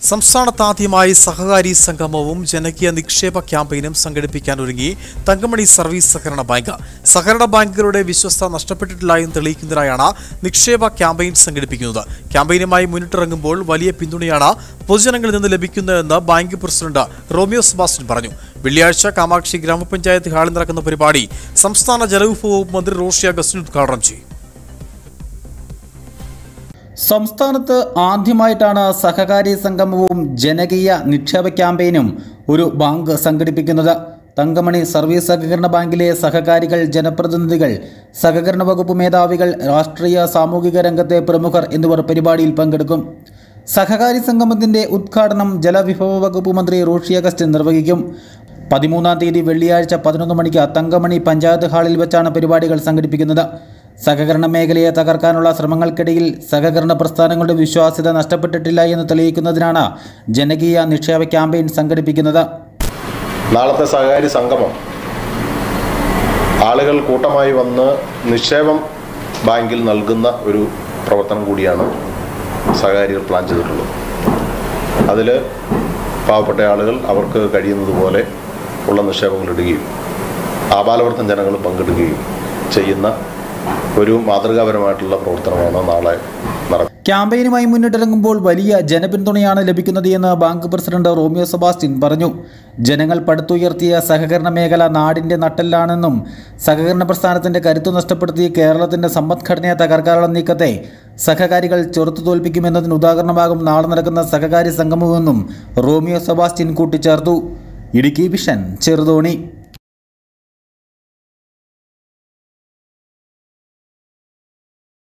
സംസ്ഥാനത്താദ്യമായി സഹകാരി സംഗമവും ജനകീയ നിക്ഷേപ ക്യാമ്പയിനും സംഘടിപ്പിക്കാൻ ഒരുങ്ങി തങ്കമണി സർവീസ് സഹകരണ ബാങ്ക് സഹകരണ ബാങ്കുകളുടെ വിശ്വസ്ത നഷ്ടപ്പെട്ടിട്ടില്ല എന്ന് തെളിയിക്കുന്നതിനായാണ് നിക്ഷേപ ക്യാമ്പയിൻ സംഘടിപ്പിക്കുന്നത് ക്യാമ്പയിനുമായി മുന്നിട്ടിറങ്ങുമ്പോൾ വലിയ പിന്തുണയാണ് പൊതുജനങ്ങളിൽ നിന്ന് ലഭിക്കുന്നതെന്ന് ബാങ്ക് പ്രസിഡന്റ് റോമിയോ സെബാസ്റ്റ്യൻ പറഞ്ഞു വെള്ളിയാഴ്ച കാമാക്ഷി ഗ്രാമപഞ്ചായത്ത് ഹാളിൽ നടക്കുന്ന പരിപാടി സംസ്ഥാന ജലവിഭവ വകുപ്പ് മന്ത്രി റോഷി അഗസ്റ്റിൻ ഉദ്ഘാടനം ചെയ്യും സംസ്ഥാനത്ത് ആദ്യമായിട്ടാണ് സഹകാരി സംഗമവും ജനകീയ നിക്ഷേപ ക്യാമ്പയിനും ഒരു ബാങ്ക് സംഘടിപ്പിക്കുന്നത് തങ്കമണി സർവീസ് സഹകരണ ബാങ്കിലെ സഹകാരികൾ ജനപ്രതിനിധികൾ സഹകരണ വകുപ്പ് മേധാവികൾ രാഷ്ട്രീയ സാമൂഹിക രംഗത്തെ പ്രമുഖർ എന്നിവർ പരിപാടിയിൽ പങ്കെടുക്കും സഹകാരി സംഗമത്തിന്റെ ഉദ്ഘാടനം ജലവിഭവ വകുപ്പ് മന്ത്രി റോഷി അഗസ്റ്റിൻ നിർവഹിക്കും പതിമൂന്നാം തീയതി വെള്ളിയാഴ്ച പതിനൊന്ന് മണിക്ക് തങ്കമണി പഞ്ചായത്ത് ഹാളിൽ വെച്ചാണ് പരിപാടികൾ സംഘടിപ്പിക്കുന്നത് സഹകരണ മേഖലയെ തകർക്കാനുള്ള ശ്രമങ്ങൾക്കിടയിൽ സഹകരണ പ്രസ്ഥാനങ്ങളുടെ വിശ്വാസ്യത നഷ്ടപ്പെട്ടിട്ടില്ല എന്ന് തെളിയിക്കുന്നതിനാണ് ജനകീയ നിക്ഷേപ ക്യാമ്പയിൻ സംഘടിപ്പിക്കുന്നത് നാളത്തെ സഹകാരി സംഗമം ആളുകൾ കൂട്ടമായി വന്ന് നിക്ഷേപം ബാങ്കിൽ നൽകുന്ന ഒരു പ്രവർത്തനം കൂടിയാണ് സഹകാരികൾ പ്ലാൻ ചെയ്തിട്ടുള്ളത് അതിൽ പാവപ്പെട്ട ആളുകൾ അവർക്ക് കഴിയുന്നത് പോലെ ഉള്ള നിക്ഷേപങ്ങൾ ഇടുകയും ആബാലവൃത്തം ജനങ്ങൾ പങ്കെടുക്കുകയും ചെയ്യുന്ന ഒരു മാതൃകാപരമായിട്ടുള്ള പ്രവർത്തനമാണ് നാളെ നടക്കുന്നത് ക്യാമ്പയിനുമായി മുന്നിട്ടിറങ്ങുമ്പോൾ വലിയ ജനപിന്തുണയാണ് ലഭിക്കുന്നത് എന്ന് ബാങ്ക് പ്രസിഡന്റ് റോമിയോ സെബാസ്റ്റ്യൻ പറഞ്ഞു ജനങ്ങൾ പടുത്തുയർത്തിയ സഹകരണ മേഖല നാടിന്റെ നട്ടെല്ലാണെന്നും സഹകരണ പ്രസ്ഥാനത്തിന്റെ കരുത്തു നഷ്ടപ്പെടുത്തി കേരളത്തിന്റെ സമ്പദ്ഘടനയെ തകർക്കാനുള്ള നീക്കത്തെ സഹകാരികൾ ചെറുത്തു തോൽപ്പിക്കുമെന്നതിന് ഉദാഹരണമാകും നാളെ നടക്കുന്ന സഹകാരി സംഗമമെന്നും റോമിയോ സെബാസ്റ്റ്യൻ കൂട്ടിച്ചേർത്തു ഇടുക്കി വിഷൻ ചെറുതോണി